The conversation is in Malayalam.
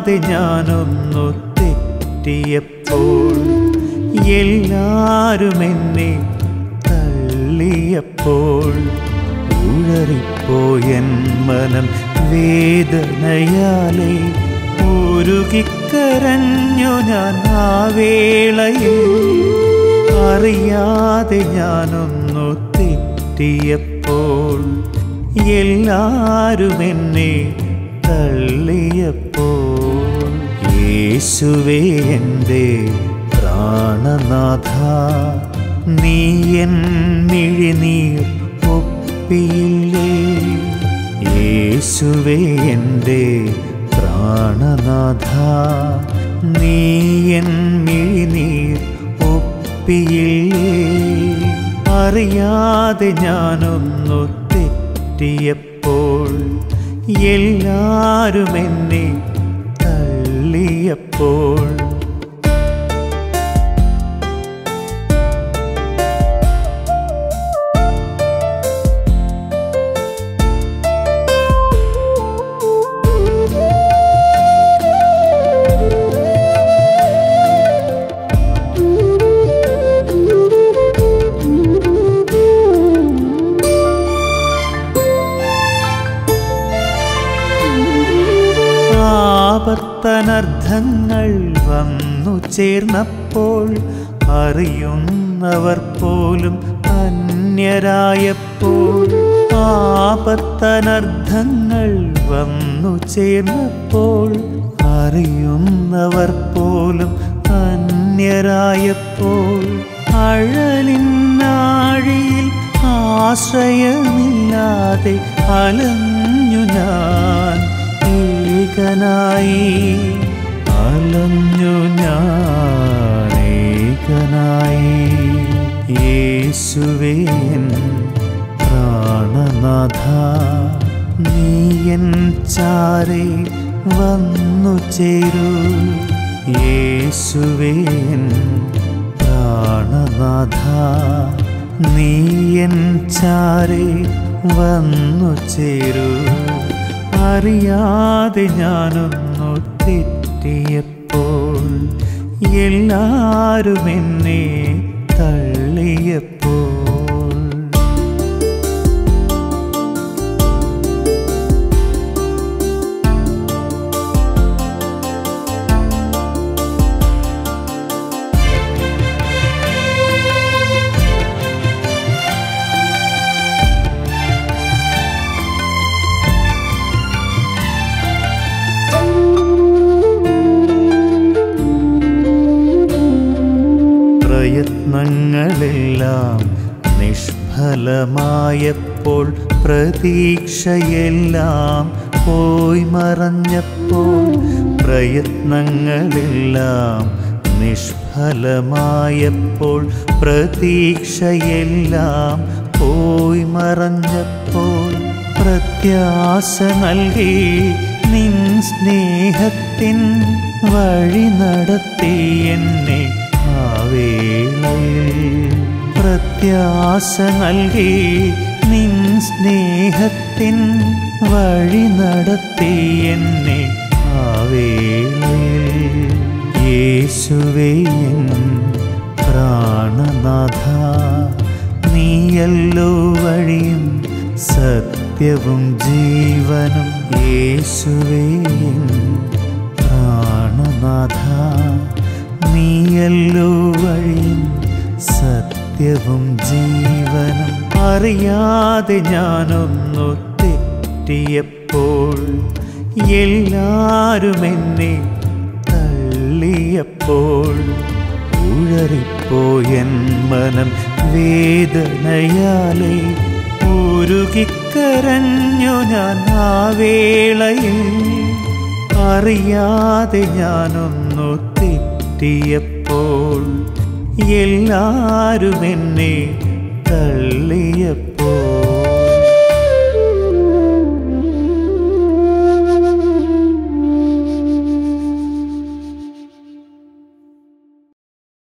അറിയാതെ ഞാനൊന്നു തെറ്റിയപ്പോൾ എല്ലാരും എന്നെ തള്ളിയപ്പോൾ ഉഴറിപ്പോയൻ മനം വേദനയാലെ ഉരുകിക്കരഞ്ഞു ഞാൻ ആ വേളയിൽ അറിയാതെ ഞാനൊന്നു തെറ്റിയപ്പോൾ എല്ലാരും എന്നെ തള്ളിയപ്പോൾ യേശുവേ എൻ്റെ പ്രാണനാഥ നീ എൻ മിഴിനീർ ഒപ്പിയില്ലേ യേശുവേ എൻ്റെ പ്രാണനാഥ നീ എൻ മിഴിനീർ ഒപ്പിയില്ലേ അറിയാതെ ഞാനൊന്നു തെറ്റിയപ്പോൾ എല്ലാരും എന്നെ തള്ളിയപ്പോൾ ആപത്തനർത്ഥങ്ങൾ വന്നു ചേർന്നപ്പോൾ അറിയുന്നവർ പോലും അന്യരായപ്പോൾ ആപത്തനർത്ഥങ്ങൾ വന്നു ചേർന്നപ്പോൾ അറിയുന്നവർ പോലും അന്യരായപ്പോൾ അഴലിനാഴിയിൽ ആശ്രയമില്ലാതെ അലഞ്ഞു ഞാൻ ഏകനായി അലഞ്ഞു ഞാൻ ഏകനായി യേശുവേ എൻ പ്രാണനാഥ നീ എൻ ചാരെ വന്നു ചേരൂ യേശുവേ എൻ പ്രാണനാഥ നീ എൻ ചാരെ വന്നു ചേരൂ അറിയാതെ ഞാനൊന്നു തെറ്റിയപ്പോൾ എല്ലാരും എന്നെ തള്ളിയപ്പോൾ പ്രയത്നങ്ങളെല്ലാം നിഷ്ഫലമായപ്പോൾ പ്രതീക്ഷയെല്ലാം പോയി മറഞ്ഞപ്പോൾ പ്രയത്നങ്ങളെല്ലാം നിഷ്ഫലമായപ്പോൾ പ്രതീക്ഷയെല്ലാം പോയി മറഞ്ഞപ്പോൾ പ്രത്യാശ നൽകി നിൻ സ്നേഹത്തിൻ വഴി നടത്തി എന്നെ ആ വേളയിൽ പ്രത്യാശ നൽകി നിൻ സ്നേഹത്തിൻ വഴി നടത്തി എന്നെ ആ വേളയിൽ യേശുവേ എൻ പ്രാണനാഥ നീയല്ലോ വഴിയും സത്യവും ജീവനും യേശുവേ എൻ പ്രാണനാഥ നീയല്ലോ വഴിയും സത്യവും ജീവനും അറിയാതെ ഞാനൊന്നു തെറ്റിയപ്പോൾ എല്ലാരും എന്നെ തള്ളിയപ്പോൾ ഉഴറിപ്പോയൻ മനം വേദനയാലെ ഉരുകിക്കരഞ്ഞു ഞാൻ ആ വേളയിൽ അറിയാതെ ഞാനൊന്നു തെറ്റിയപ്പോൾ എല്ലാരും എന്നെ തള്ളിയപ്പോൾ